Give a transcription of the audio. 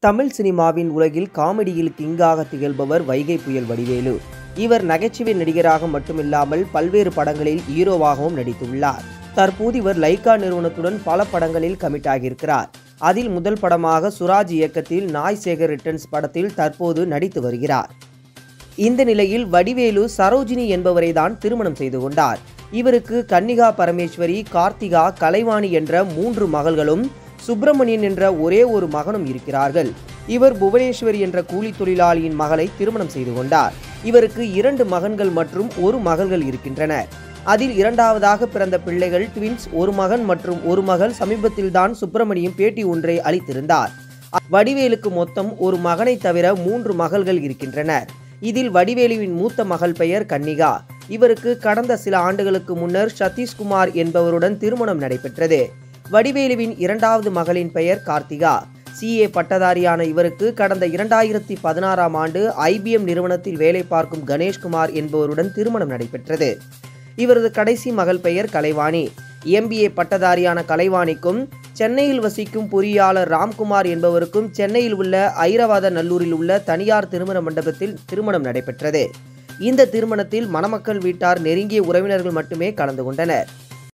தமிழ் சினிமாவின் உலகில் காமெடியில் கிங்காக திகழ்பவர் வைகை புயல் வடிவேலு இவர் நகைச்சுவை நடிகராக மட்டுமில்லாமல் பல்வேறு படங்களில் ஹீரோவாகவும் நடித்துள்ளார் தற்போது இவர் லைகா நிறுவனத்துடன் பல படங்களில் கமிட் ஆகியிருக்கிறார் அதில் முதல் படமாக சுராஜ் இயக்கத்தில் நாய் சேகர் ரிட்டர்ன்ஸ் படத்தில் தற்போது நடித்து வருகிறார் இந்த நிலையில் வடிவேலு சரோஜினி என்பவரை தான் திருமணம் செய்து கொண்டார் இவருக்கு கன்னிகா பரமேஸ்வரி கார்த்திகா கலைவாணி என்ற மூன்று மகள்களும் சுப்பிரமணியன் என்ற ஒரே ஒரு மகனும் இருக்கிறார்கள் இவர் புவனேஸ்வரி என்ற கூலி தொழிலாளியின் மகளை திருமணம் செய்து கொண்டார் இவருக்கு இரண்டு மகன்கள் மற்றும் ஒரு மகள்கள் இருக்கின்றனர் அதில் இரண்டாவதாக பிறந்த பிள்ளைகள் ட்வின்ஸ் ஒரு மகன் மற்றும் ஒரு மகள் சமீபத்தில்தான் சுப்பிரமணியம் பேட்டி ஒன்றை அளித்திருந்தார் வடிவேலுக்கு மொத்தம் ஒரு மகனை தவிர மூன்று மகள்கள் இருக்கின்றனர் இதில் வடிவேலுவின் மூத்த மகள் பெயர் கன்னிகா இவருக்கு கடந்த சில ஆண்டுகளுக்கு முன்னர் சதீஷ்குமார் என்பவருடன் திருமணம் நடைபெற்றது வடிவேலுவின் இரண்டாவது மகளின் பெயர் கார்த்திகா சிஏ பட்டதாரியான இவருக்கு கடந்த இரண்டாயிரத்தி பதினாறாம் ஆண்டு ஐபிஎம் நிறுவனத்தில் வேலை பார்க்கும் கணேஷ்குமார் என்பவருடன் திருமணம் நடைபெற்றது இவரது கடைசி மகள் பெயர் கலைவாணி எம்பிஏ பட்டதாரியான கலைவாணிக்கும் சென்னையில் வசிக்கும் பொறியாளர் ராம்குமார் என்பவருக்கும் சென்னையில் உள்ள ஐரவாத நல்லூரில் உள்ள தனியார் திருமண மண்டபத்தில் திருமணம் நடைபெற்றது இந்த திருமணத்தில் மணமக்கள் வீட்டார் நெருங்கிய உறவினர்கள் மட்டுமே கலந்து கொண்டனர்